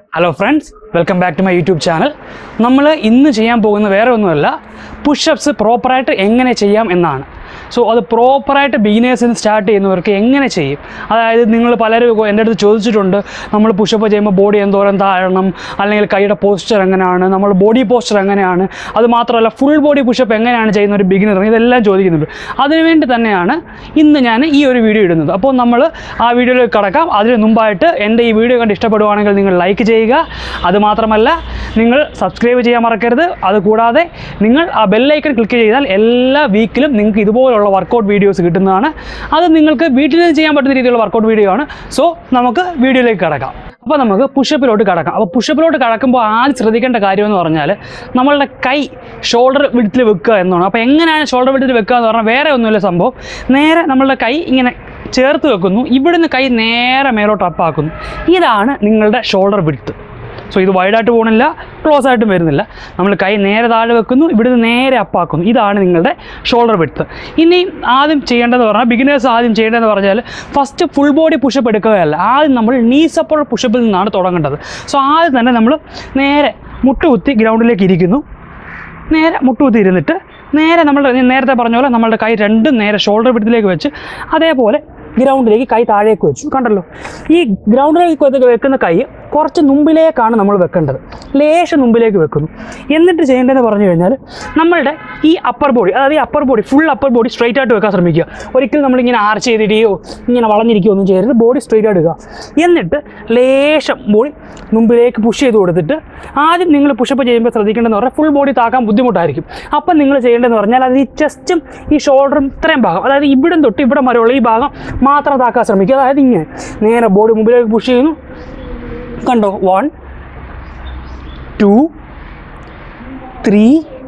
hello friends welcome back to my YouTube channel നമ്മൾ ഇന്ന് ചെയ്യാൻ പോകുന്ന വേറെ ഒന്നുമല്ല പുഷപ്സ് പ്രോപ്പറായിട്ട് എങ്ങനെ ചെയ്യാം എന്നാണ് സോ അത് പ്രോപ്പറായിട്ട് ബിഗിനേഴ്സിന് സ്റ്റാർട്ട് ചെയ്യുന്നവർക്ക് എങ്ങനെ ചെയ്യും അതായത് നിങ്ങൾ പലരും എൻ്റെ അടുത്ത് ചോദിച്ചിട്ടുണ്ട് നമ്മൾ പുഷപ്പ് ചെയ്യുമ്പോൾ ബോഡി എന്തോരം താഴണം അല്ലെങ്കിൽ കൈയുടെ പോസ്ചർ എങ്ങനെയാണ് നമ്മൾ ബോഡി പോസ്ചർ എങ്ങനെയാണ് അത് മാത്രമല്ല ഫുൾ ബോഡി പുഷപ്പ് എങ്ങനെയാണ് ചെയ്യുന്ന ഒരു ബിഗിനർ ഇതെല്ലാം ചോദിക്കുന്നുണ്ട് അതിനുവേണ്ടി തന്നെയാണ് ഇന്ന് ഞാൻ ഈ ഒരു വീഡിയോ ഇടുന്നത് അപ്പോൾ നമ്മൾ ആ വീഡിയോയിലേക്ക് കടക്കാം അതിന് മുമ്പായിട്ട് എൻ്റെ ഈ വീഡിയോ കണ്ട് ഇഷ്ടപ്പെടുവാണെങ്കിൽ നിങ്ങൾ ലൈക്ക് ചെയ്യുക അതുമാത്രമല്ല നിങ്ങൾ സബ്സ്ക്രൈബ് ചെയ്യാൻ മറക്കരുത് അതുകൂടാതെ നിങ്ങൾ ആ ബെല്ലൈക്കൺ ക്ലിക്ക് ചെയ്താൽ എല്ലാ വീക്കിലും നിങ്ങൾക്ക് ഇതുപോലുള്ള വർക്കൗട്ട് വീഡിയോസ് കിട്ടുന്നതാണ് അത് നിങ്ങൾക്ക് വീട്ടിൽ നിന്ന് ചെയ്യാൻ പറ്റുന്ന രീതിയിലുള്ള വർക്കൗട്ട് വീഡിയോ ആണ് സോ നമുക്ക് വീഡിയോയിലേക്ക് കടക്കാം അപ്പോൾ നമുക്ക് പുഷപ്പിലോട്ട് കടക്കാം അപ്പോൾ പുഷപ്പിലോട്ട് കടക്കുമ്പോൾ ആദ്യം ശ്രദ്ധിക്കേണ്ട കാര്യം എന്ന് പറഞ്ഞാൽ നമ്മളുടെ കൈ ഷോൾഡർ വിടത്തിൽ വെക്കുക എന്നാണ് അപ്പോൾ എങ്ങനെയാണ് ഷോൾഡർ വിടത്തിൽ വെക്കുക എന്ന് പറഞ്ഞാൽ വേറെ ഒന്നുമില്ല സംഭവം നേരെ നമ്മളുടെ കൈ ഇങ്ങനെ ചേർത്ത് വെക്കുന്നു ഇവിടുന്ന് കൈ നേരെ മേലോട്ട് അപ്പാക്കുന്നു ഇതാണ് നിങ്ങളുടെ ഷോൾഡർ വിടുത്ത് സോ ഇത് വൈഡായിട്ട് പോകണില്ല ക്ലോസ് ആയിട്ടും വരുന്നില്ല നമ്മൾ കൈ നേരെ താഴെ വെക്കുന്നു ഇവിടുന്ന് നേരെ അപ്പാക്കുന്നു ഇതാണ് നിങ്ങളുടെ ഷോൾഡർ വിടുത്ത് ഇനി ആദ്യം ചെയ്യേണ്ടതെന്ന് പറഞ്ഞാൽ ബിഗിനേഴ്സ് ആദ്യം ചെയ്യേണ്ടതെന്ന് പറഞ്ഞാൽ ഫസ്റ്റ് ഫുൾ ബോഡി പുഷപ്പ് എടുക്കുകയല്ല ആദ്യം നമ്മൾ നീ സപ്പോർട്ട് പുഷപ്പിൽ നിന്നാണ് തുടങ്ങേണ്ടത് സോ ആദ്യം തന്നെ നമ്മൾ നേരെ മുട്ടുകുത്തി ഗ്രൗണ്ടിലേക്ക് ഇരിക്കുന്നു നേരെ മുട്ടുകുത്തി ഇരുന്നിട്ട് നേരെ നമ്മൾ ഞാൻ നേരത്തെ പറഞ്ഞ പോലെ നമ്മളുടെ കൈ രണ്ടും നേരെ ഷോൾഡർ വിടത്തിലേക്ക് വെച്ച് അതേപോലെ ഗ്രൗണ്ടിലേക്ക് കൈ താഴേക്ക് വെച്ചു കണ്ടല്ലോ ഈ ഗ്രൗണ്ടിലേക്ക് വെക്ക് വെക്കുന്ന കൈ കുറച്ച് മുമ്പിലേക്കാണ് നമ്മൾ വെക്കേണ്ടത് ലേശം മുമ്പിലേക്ക് വെക്കുന്നു എന്നിട്ട് ചെയ്യേണ്ടതെന്ന് പറഞ്ഞു കഴിഞ്ഞാൽ നമ്മളുടെ ഈ അപ്പർ ബോഡി അതായത് ഈ upper body full upper body straight ആയിട്ട് വെക്കാൻ ശ്രമിക്കുക ഒരിക്കലും നമ്മളിങ്ങനെ ആർച്ച് ചെയ്തിടുകയോ ഇങ്ങനെ വളഞ്ഞിരിക്കുകയോ ഒന്നും ചെയ്യരുത് ബോഡി സ്ട്രൈറ്റ് ആയിട്ട് വെക്കുക എന്നിട്ട് ലേശം ബോഡി മുമ്പിലേക്ക് പുഷ് ചെയ്ത് കൊടുത്തിട്ട് ആദ്യം നിങ്ങൾ പുഷപ്പ് ചെയ്യുമ്പോൾ ശ്രദ്ധിക്കേണ്ടതെന്ന് പറഞ്ഞാൽ ഫുൾ ബോഡി താക്കാൻ ബുദ്ധിമുട്ടായിരിക്കും അപ്പം നിങ്ങൾ ചെയ്യേണ്ടതെന്ന് പറഞ്ഞാൽ അത് ഈ ചെസ്റ്റും ഈ ഷോൾഡറും ഇത്രയും ഭാഗം അതായത് ഇവിടം തൊട്ട് ഇവിടെ വരെയുള്ള ഈ ഭാഗം മാത്രം താക്കാൻ ശ്രമിക്കുക അതായത് ഇങ്ങനെ നേരെ ബോഡി മുമ്പിലേക്ക് പുഷ് ചെയ്യുന്നു കണ്ടോ one two three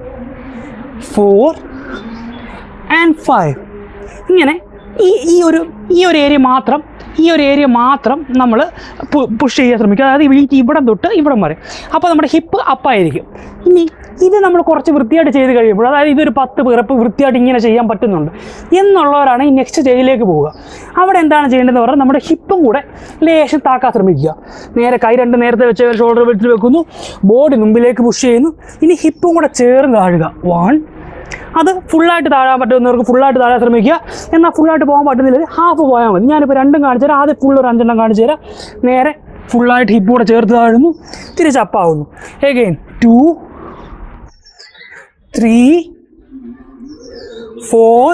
four and five ഇങ്ങനെ ഈ ഈ ഒരു ഈ ഒരു ഏരിയ മാത്രം ഈ ഒരു ഏരിയ മാത്രം നമ്മൾ പുഷ് ചെയ്യാൻ ശ്രമിക്കുക അതായത് ഈ ഇവിടം തൊട്ട് ഇവിടം വരെ അപ്പോൾ നമ്മുടെ ഹിപ്പ് അപ്പായിരിക്കും ഇനി ഇത് നമ്മൾ കുറച്ച് വൃത്തിയായിട്ട് ചെയ്ത് കഴിയുമ്പോൾ അതായത് ഇതൊരു പത്ത് പിറപ്പ് വൃത്തിയായിട്ട് ഇങ്ങനെ ചെയ്യാൻ പറ്റുന്നുണ്ട് എന്നുള്ളവരാണ് ഈ നെക്സ്റ്റ് സ്റ്റേജിലേക്ക് പോവുക അവിടെ എന്താണ് ചെയ്യേണ്ടതെന്ന് പറഞ്ഞാൽ നമ്മുടെ ഹിപ്പും കൂടെ ലേശം താക്കാൻ ശ്രമിക്കുക നേരെ കൈ രണ്ട് നേരത്തെ വെച്ച് ഷോൾഡർ വെച്ചിട്ട് വെക്കുന്നു ബോഡി മുമ്പിലേക്ക് പുഷ് ചെയ്യുന്നു ഇനി ഹിപ്പും കൂടെ ചേർന്ന് താഴുക വൺ അത് ഫുള്ളായിട്ട് താഴാൻ പറ്റുന്നവർക്ക് ഫുള്ളായിട്ട് താഴാൻ ശ്രമിക്കുക എന്നാൽ ഫുള്ളായിട്ട് പോകാൻ പറ്റുന്നില്ലെങ്കിൽ ഹാഫ് പോയാൽ മതി ഞാനിപ്പോൾ രണ്ടും കാണിച്ചു തരാം ആദ്യം ഫുൾ ഒരു അഞ്ചെണ്ണം കാണിച്ചു തരാം നേരെ ഫുള്ളായിട്ട് ഹിപ്പ് കൂടെ ചേർത്ത് താഴുന്നു തിരിച്ച് അപ്പാവുന്നു again two three four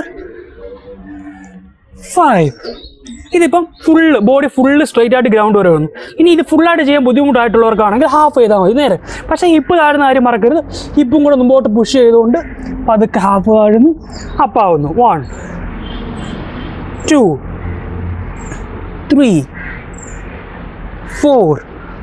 five ഇതിപ്പം ഫുള്ള് ബോഡി ഫുള്ള് സ്ട്രൈറ്റ് ആയിട്ട് ഗ്രൗണ്ട് വരെ വന്നു ഇനി ഇത് ഫുള്ളായിട്ട് ചെയ്യാൻ ബുദ്ധിമുട്ടായിട്ടുള്ളവർക്കാണെങ്കിൽ ഹാഫ് ചെയ്താൽ മതി നേരെ പക്ഷേ ഹിപ്പ് താഴുന്ന കാര്യം മറക്കരുത് ഹിപ്പും കൂടെ മുമ്പോട്ട് പുഷ് ചെയ്തുകൊണ്ട് പതുക്കെ ഹാഫ് താഴുന്നു അപ്പാവുന്നു one two three four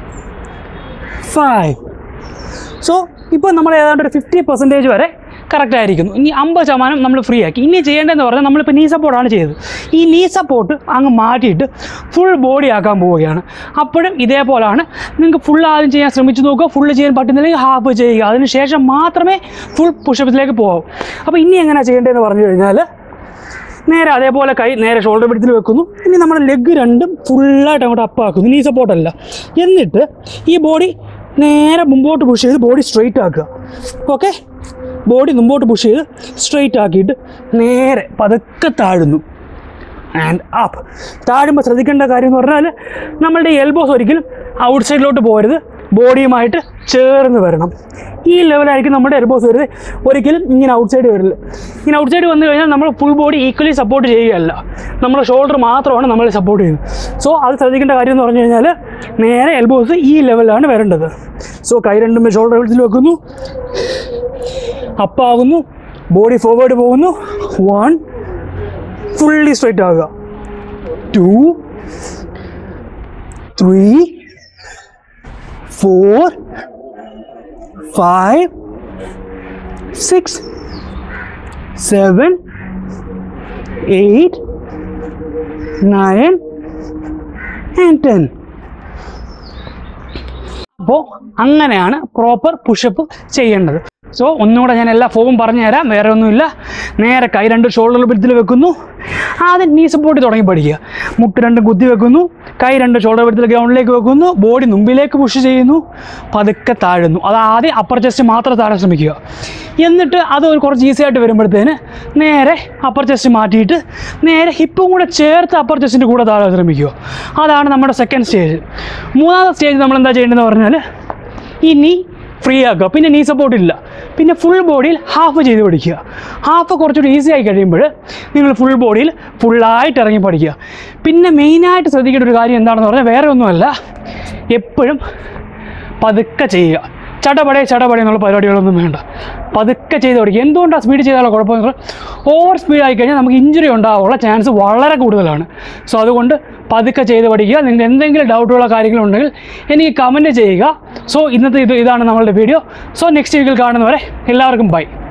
five so ഇപ്പോൾ നമ്മൾ ഏതാണ്ട് ഒരു ഫിഫ്റ്റി പെർസെൻറ്റേജ് വരെ കറക്റ്റ് ആയിരിക്കുന്നു ഇനി അമ്പത് ശതമാനം നമ്മൾ ഫ്രീ ആക്കി ഇനി ചെയ്യേണ്ടതെന്ന് പറഞ്ഞാൽ നമ്മളിപ്പോൾ നീ സപ്പോർട്ടാണ് ചെയ്തത് ഈ നീ സപ്പോർട്ട് അങ്ങ് മാറ്റിയിട്ട് ഫുൾ ബോഡി ആക്കാൻ പോവുകയാണ് അപ്പോഴും ഇതേപോലാണ് നിങ്ങൾക്ക് ഫുൾ ആദ്യം ചെയ്യാൻ ശ്രമിച്ചു നോക്കുക ഫുൾ ചെയ്യാൻ പറ്റുന്നില്ലെങ്കിൽ ഹാഫ് ചെയ്യുക അതിന് ശേഷം മാത്രമേ ഫുൾ പുഷപ്പത്തിലേക്ക് പോകാവൂ അപ്പോൾ ഇനി എങ്ങനെയാണ് ചെയ്യേണ്ടതെന്ന് പറഞ്ഞു കഴിഞ്ഞാൽ നേരെ അതേപോലെ കൈ നേരെ ഷോൾഡർ പിടിത്തിൽ വെക്കുന്നു ഇനി നമ്മുടെ ലെഗ് രണ്ടും ഫുള്ളായിട്ട് അങ്ങോട്ട് അപ്പാക്കുന്നു നീ സപ്പോർട്ടല്ല എന്നിട്ട് ഈ ബോഡി നേരെ മുമ്പോട്ട് പുഷ് ചെയ്ത് ബോഡി സ്ട്രെയിറ്റ് ആക്കുക ഓക്കെ ബോഡി മുമ്പോട്ട് പുഷ് ചെയ്ത് സ്ട്രെയിറ്റ് ആക്കിയിട്ട് നേരെ പതുക്കെ താഴുന്നു ആൻഡ് അപ്പ് താഴുമ്പോൾ ശ്രദ്ധിക്കേണ്ട കാര്യം എന്ന് പറഞ്ഞാൽ നമ്മളുടെ എൽബോസ് ഒരിക്കലും ഔട്ട് സൈഡിലോട്ട് പോകരുത് ബോഡിയുമായിട്ട് ചേർന്ന് വരണം ഈ ലെവലായിരിക്കും നമ്മുടെ എൽബോസ് വരുന്നത് ഒരിക്കലും ഇങ്ങനെ ഔട്ട് സൈഡ് വരില്ല ഇങ്ങനെ ഔട്ട് സൈഡ് വന്നു കഴിഞ്ഞാൽ നമ്മൾ ഫുൾ ബോഡി ഈക്വലി സപ്പോർട്ട് ചെയ്യുകയല്ല നമ്മുടെ ഷോൾഡർ മാത്രമാണ് നമ്മൾ സപ്പോർട്ട് ചെയ്യുന്നത് സോ അത് ശ്രദ്ധിക്കേണ്ട കാര്യം എന്ന് പറഞ്ഞു കഴിഞ്ഞാൽ നേരെ എൽബോസ് ഈ ലെവലാണ് വരേണ്ടത് സോ കൈ രണ്ടും ഷോൾഡർ ലെവലത്തിൽ വെക്കുന്നു അപ്പാകുന്നു ബോഡി ഫോർവേഡ് പോകുന്നു വൺ ഫുള്ളി സ്ട്രൈറ്റ് ആകുക two three four five six seven eight nine and ten അപ്പോൾ അങ്ങനെയാണ് പ്രോപ്പർ പുഷപ്പ് ചെയ്യേണ്ടത് സോ ഒന്നുകൂടെ ഞാൻ എല്ലാ ഫോമും പറഞ്ഞു തരാം വേറെ ഒന്നുമില്ല നേരെ കൈ രണ്ട് ഷോൾഡർ ബെൽറ്റിൽ വെക്കുന്നു ആദ്യം നീ സപ്പോർട്ട് തുടങ്ങി പഠിക്കുക മുട്ട് രണ്ടും കുത്തി വെക്കുന്നു കൈ രണ്ട് ഷോൾഡർ ബെൽറ്റിൽ ഗ്രൗണ്ടിലേക്ക് വെക്കുന്നു ബോഡി മുമ്പിലേക്ക് പുഷ് ചെയ്യുന്നു പതുക്കെ താഴുന്നു അത് ആദ്യം അപ്പർ ചെസ്റ്റ് മാത്രം താഴെ ശ്രമിക്കുക എന്നിട്ട് അത് ഒരു കുറച്ച് ഈസി ആയിട്ട് വരുമ്പോഴത്തേന് നേരെ അപ്പർ ചെസ്റ്റ് മാറ്റിയിട്ട് നേരെ ഹിപ്പും കൂടെ ചേർത്ത് അപ്പർ ചെസ്റ്റിൻ്റെ കൂടെ താഴെ ശ്രമിക്കുക അതാണ് നമ്മുടെ സെക്കൻഡ് സ്റ്റേജ് മൂന്നാമത്തെ സ്റ്റേജ് നമ്മൾ എന്താ ചെയ്യേണ്ടതെന്ന് പറഞ്ഞാൽ ഇനി ഫ്രീ ആക്കുക പിന്നെ നീ സപ്പോർട്ട് ഇല്ല പിന്നെ ഫുൾ ബോഡിയിൽ ഹാഫ് ചെയ്ത് പഠിക്കുക ഹാഫ് കുറച്ചുകൂടി ഈസി ആയി കഴിയുമ്പോൾ നിങ്ങൾ ഫുൾ ബോഡിയിൽ ഫുള്ളായിട്ട് ഇറങ്ങി പഠിക്കുക പിന്നെ മെയിനായിട്ട് ശ്രദ്ധിക്കേണ്ട ഒരു കാര്യം എന്താണെന്ന് പറഞ്ഞാൽ വേറെ ഒന്നുമല്ല എപ്പോഴും പതുക്കെ ചെയ്യുക ചടപടേ ചടപടേ എന്നുള്ള പരിപാടികളൊന്നും വേണ്ട പതുക്കെ ചെയ്ത് പഠിക്കുക എന്തുകൊണ്ടാണ് സ്പീഡ് ചെയ്താലുള്ള കുഴപ്പമെന്ന് പറഞ്ഞാൽ ഓവർ സ്പീഡ് ആയി കഴിഞ്ഞാൽ നമുക്ക് ഇഞ്ചുറി ഉണ്ടാകാനുള്ള ചാൻസ് വളരെ കൂടുതലാണ് സോ അതുകൊണ്ട് പതുക്കെ ചെയ്ത് പഠിക്കുക നിങ്ങൾക്ക് എന്തെങ്കിലും ഡൗട്ടുള്ള കാര്യങ്ങളുണ്ടെങ്കിൽ എനിക്ക് കമൻറ്റ് ചെയ്യുക സോ ഇന്നത്തെ ഇത് ഇതാണ് നമ്മളുടെ വീഡിയോ സോ നെക്സ്റ്റ് വീക്കിൽ കാണുന്നവരെ എല്ലാവർക്കും ബൈ